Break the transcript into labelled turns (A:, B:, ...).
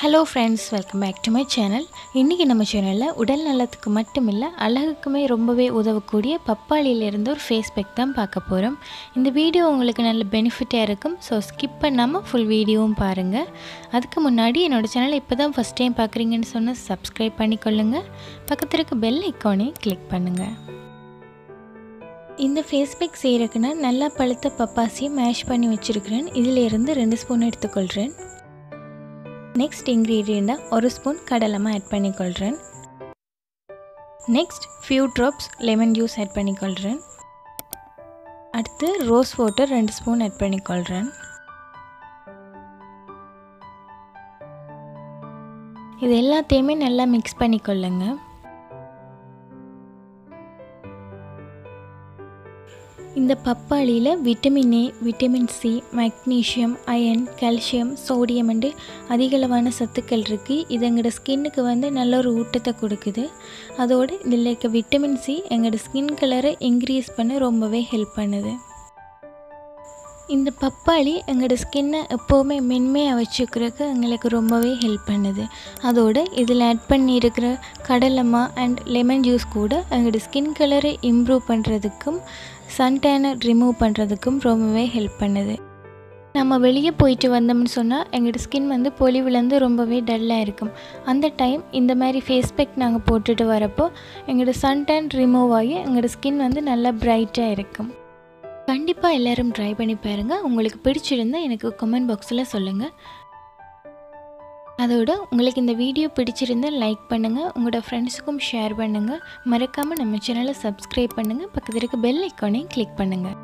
A: hello friends welcome back to my channel இன்றைக்கி நம்ம சேனலில் உடல் நலத்துக்கு மட்டும் இல்லை அழகுக்குமே ரொம்பவே உதவக்கூடிய பப்பாளியிலேருந்து ஒரு ஃபேஸ் பேக் தான் பார்க்க போகிறோம் இந்த வீடியோ உங்களுக்கு நல்ல பெனிஃபிட்டாக இருக்கும் ஸோ ஸ்கிப் பண்ணாமல் ஃபுல் வீடியோவும் பாருங்கள் அதுக்கு முன்னாடி என்னோடய சேனலை இப்போ தான் ஃபஸ்ட் டைம் பார்க்குறீங்கன்னு சொன்னால் சப்ஸ்கிரைப் பண்ணிக்கொள்ளுங்கள் பக்கத்தில் இருக்க பெல் ஐக்கானே கிளிக் பண்ணுங்கள் இந்த ஃபேஸ் பேக் செய்கிறதுக்குன்னா நல்லா பழுத்த பப்பாசியை மேஷ் பண்ணி வச்சுருக்கிறேன் இதிலிருந்து ரெண்டு ஸ்பூன் எடுத்துக்கொள்கிறேன் நெக்ஸ்ட் இன்க்ரீடியண்ட்டாக ஒரு ஸ்பூன் கடலமாக ஆட் பண்ணிக்கொள்கிறேன் next few drops lemon juice add பண்ணிக்கொள்கிறேன் அடுத்து ரோஸ் வாட்டர் ரெண்டு ஸ்பூன் ஆட் பண்ணிக்கொள்கிறேன் இது எல்லாத்தையுமே நல்லா மிக்ஸ் பண்ணிக்கொள்ளுங்க இந்த பப்பாளியில் vitamin A vitamin C magnesium iron calcium sodium and அதிகளவான சத்துக்கள் இருக்குது இது எங்களோட ஸ்கின்னுக்கு வந்து நல்ல ஒரு ஊட்டத்தை கொடுக்குது அதோடு இதில் இருக்க விட்டமின் சி எங்களோட ஸ்கின் கலரை இன்க்ரீஸ் பண்ண ரொம்பவே ஹெல்ப் பண்ணுது இந்த பப்பாளி எங்களோட ஸ்கின்னை எப்போவுமே மென்மையாக வச்சுக்கிறதுக்கு எங்களுக்கு ரொம்பவே ஹெல்ப் பண்ணுது அதோடு இதில் ஆட் பண்ணியிருக்கிற கடலம்மா அண்ட் லெமன் ஜூஸ் கூட எங்களோட ஸ்கின் கலரை இம்ப்ரூவ் பண்ணுறதுக்கும் சன்டேனை ரிமூவ் பண்ணுறதுக்கும் ரொம்பவே ஹெல்ப் பண்ணுது நம்ம வெளியே போயிட்டு வந்தோம்னு சொன்னால் எங்களோட ஸ்கின் வந்து பொலிவுலேருந்து ரொம்பவே டல்லாக இருக்கும் அந்த டைம் இந்த மாதிரி ஃபேஸ் பேக் நாங்கள் போட்டுட்டு வரப்போ எங்களோட சன்டேன் ரிமூவ் ஆகி எங்களோட ஸ்கின் வந்து நல்லா பிரைட்டாக இருக்கும் கண்டிப்பாக எல்லோரும் ட்ரை பண்ணி பாருங்கள் உங்களுக்கு பிடிச்சிருந்தால் எனக்கு கமெண்ட் பாக்ஸில் சொல்லுங்கள் அதோட உங்களுக்கு இந்த வீடியோ பிடிச்சிருந்தால் லைக் பண்ணுங்கள் உங்களோட ஃப்ரெண்ட்ஸுக்கும் ஷேர் பண்ணுங்கள் மறக்காமல் நம்ம சேனலை சப்ஸ்கிரைப் பண்ணுங்கள் பக்கத்தில் இருக்க பெல் ஐக்கானையும் கிளிக் பண்ணுங்கள்